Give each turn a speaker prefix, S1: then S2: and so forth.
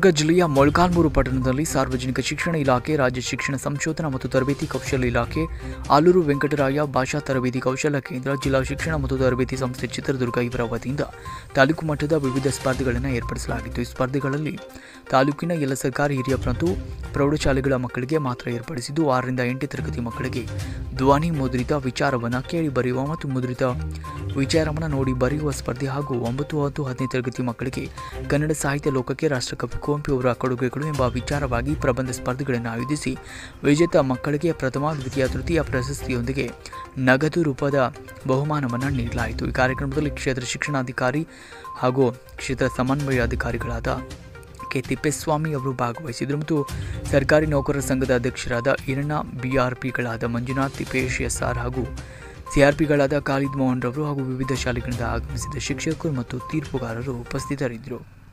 S1: ಗುಲ್ಬರ್ಗ ಜಿಲ್ಲೆಯ ಮೊಳಕಾಲ್ಮೂರು ಪಟ್ಟಣದಲ್ಲಿ ಸಾರ್ವಜನಿಕ ಶಿಕ್ಷಣ ಇಲಾಖೆ ರಾಜ್ಯ ಶಿಕ್ಷಣ ಸಂಶೋಧನಾ ಮತ್ತು ತರಬೇತಿ ಕೌಶಲ್ಯ ಇಲಾಖೆ ಆಲೂರು ವೆಂಕಟರಾಯ ಭಾಷಾ ತರಬೇತಿ ಕೌಶಲ್ಯ ಕೇಂದ್ರ ಜಿಲ್ಲಾ ಶಿಕ್ಷಣ ಮತ್ತು ತರಬೇತಿ ಸಂಸ್ಥೆ ಚಿತ್ರದುರ್ಗ ಇವರ ವತಿಯಿಂದ ತಾಲೂಕು ಮಟ್ಟದ ವಿವಿಧ ಸ್ಪರ್ಧೆಗಳನ್ನು ಏರ್ಪಡಿಸಲಾಗಿತ್ತು ಈ ಸ್ಪರ್ಧೆಗಳಲ್ಲಿ ತಾಲೂಕಿನ ಎಲ್ಲ ಸರ್ಕಾರಿ ಹಿರಿಯ ಮತ್ತು ಪ್ರೌಢಶಾಲೆಗಳ ಮಕ್ಕಳಿಗೆ ಮಾತ್ರ ಏರ್ಪಡಿಸಿದ್ದು ಆರರಿಂದ ಎಂಟನೇ ತರಗತಿ ಮಕ್ಕಳಿಗೆ ಧ್ವನಿ ಮುದ್ರಿತ ವಿಚಾರವನ್ನು ಕೇಳಿ ಬರೆಯುವ ಮತ್ತು ಮುದ್ರಿತ ವಿಚಾರವನ್ನು ನೋಡಿ ಬರೆಯುವ ಸ್ಪರ್ಧೆ ಹಾಗೂ ಒಂಬತ್ತು ಹತ್ತು ಹತ್ತನೇ ತರಗತಿ ಮಕ್ಕಳಿಗೆ ಕನ್ನಡ ಸಾಹಿತ್ಯ ಲೋಕಕ್ಕೆ ರಾಷ್ಟ್ರಕವಿ ಕುವೆಂಪು ಅವರ ಕೊಡುಗೆಗಳು ಎಂಬ ವಿಚಾರವಾಗಿ ಪ್ರಬಂಧ ಸ್ಪರ್ಧೆಗಳನ್ನು ಆಯೋಜಿಸಿ ವಿಜೇತ ಮಕ್ಕಳಿಗೆ ಪ್ರಥಮ ದ್ವಿತೀಯ ತೃತೀಯ ಪ್ರಶಸ್ತಿಯೊಂದಿಗೆ ನಗದು ರೂಪದ ಬಹುಮಾನವನ್ನು ನೀಡಲಾಯಿತು ಈ ಕಾರ್ಯಕ್ರಮದಲ್ಲಿ ಕ್ಷೇತ್ರ ಶಿಕ್ಷಣಾಧಿಕಾರಿ ಹಾಗೂ ಕ್ಷೇತ್ರ ಸಮನ್ವಯ ಅಧಿಕಾರಿಗಳಾದ ಕೆ ತಿಪ್ಪೇಸ್ವಾಮಿ ಅವರು ಭಾಗವಹಿಸಿದರು ಮತ್ತು ಸರ್ಕಾರಿ ನೌಕರರ ಸಂಘದ ಅಧ್ಯಕ್ಷರಾದ ಈರಣ್ಣ ಬಿಆರ್ಪಿಗಳಾದ ಮಂಜುನಾಥ್ ತಿಪ್ಪೇಶ್ ಎಸ್ಆರ್ ಹಾಗೂ ಸಿಆರ್ಪಿಗಳಾದ ಖಾಲಿದ್ ಮೋಹನ್ ರವರು ಹಾಗೂ ವಿವಿಧ ಶಾಲೆಗಳಿಂದ ಆಗಮಿಸಿದ ಶಿಕ್ಷಕರು ಮತ್ತು ತೀರ್ಪುಗಾರರು ಉಪಸ್ಥಿತರಿದ್ದರು